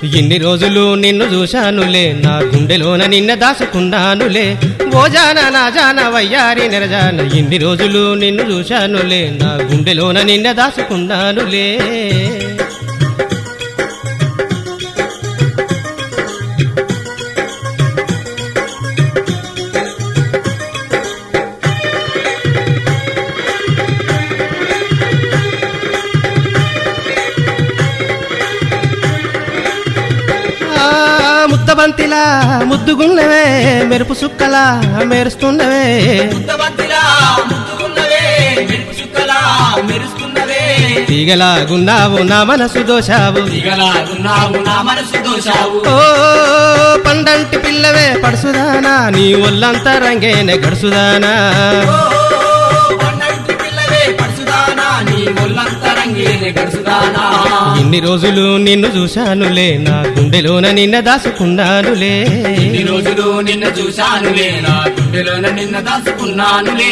ఇన్ని రోజులు నిన్ను చూశానులే నా గుండెలోన నిన్న దాచుకున్నానులే ఓ జాన నా జాన వయ్యారి నిరజాన ఇన్ని రోజులు నిన్ను చూశానులే నా గుండెలోన నిన్న దాచుకున్నానులే ఆ, ముద్దబంతిలా ముద్దుగున్నవే మెరుపు సుక్కలా మెరుస్తున్నవే ముద్దబంతిలా ముద్దుగున్నవే మెరుపు చుక్కలా మెరుస్తున్నవే తీగలాగున్నావు నా మనసు దోశావు దిగలాగున్నావు నా మనసు దోషావు ఓ పండంటి పిల్లవే పడుసుదానా నీ ఒళ్ళంతా రంగేనే గడుసుదానా ఓ, పన్నంటి పిల్లవే పడుసుదానా నీ ఒళ్ళంతా రంగేనే గడుసుదానా ఇన్ని రోజులు నిన్ను చూశానులే నా గుండెలోన నిన్న దాసుకున్నానులే ఇన్ని రోజులు నిన్న చూశానులే నా గుండెలోన నిన్న దాచుకున్నానులే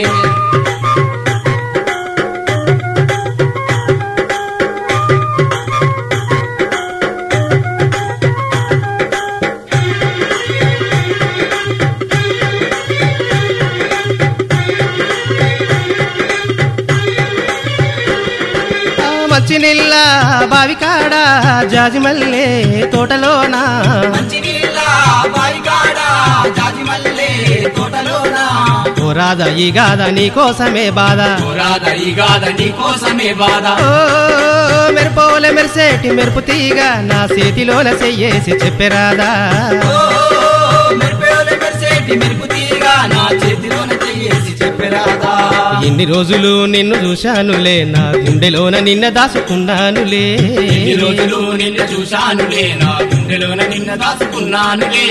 ఆ మంచి నీళ్ళ బావికాడ జాజిమల్లే తోటలోనా మంచి నీళ్ళ బాయికాడ జాజి మల్లె తోటలోన ఓ రాధా ఈ గాథ నీ కోసమే బాధ పోరాద ఈ గాథ నీ కోసమే బాధ ఓ మెరుపోలే మెరిసేటి మెరుపు తీగ నా చేతిలోన చెయ్యేసి చెప్పరాదా ఓ, మెరుపేలు మెరిసేటి మెరుపు తీగ నా చేతిలోన చెయ్యేసి చెప్పరాదా ఇన్ని రోజులు నిన్ను చూశానులే నా గుండెలోన నిన్న దాసుకున్నానులే ఎన్ని రోజులు నిన్న చూశానులే నా గుండెలోన నిన్న దాచుకున్నానులే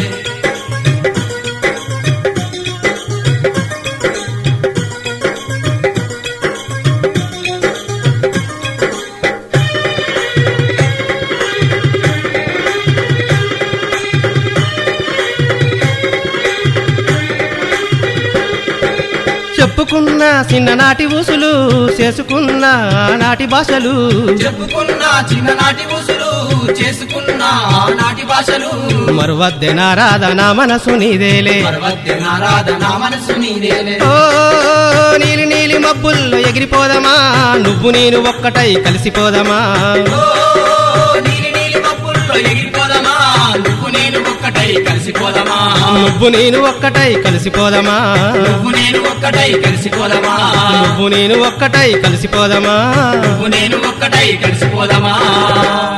చెప్పుకున్న చిన్ననాటి ఊసులు చేసుకున్న నాటి భాషలు చెప్పుకున్న చిన్ననాటి ఊసులు చేసుకున్న నాటి భాషలు మరువద్దె నారాధ నా మనసు నీదేలే పర్వత్య నారాధ నా మనసు నీదేలే ఓ నీలి నీలి మబ్బుల్లో ఎగిరిపోదమా నువ్వు నేను ఒక్కటై కలిసిపోదమా ఓ, నీలి నీలి మబ్బుల్లో ఎగిరిపోదమా నువ్వు నేను ఒక్కటై కలిసిపోదమా నువ్వు నేను ఒక్కటై కలిసిపోదమా నువ్వు నేను ఒక్కటై కలిసిపోదమా నువ్వు నేను ఒక్కటై కలిసిపోదమా నువ్వు నేను ఒక్కటై కలిసిపోదమా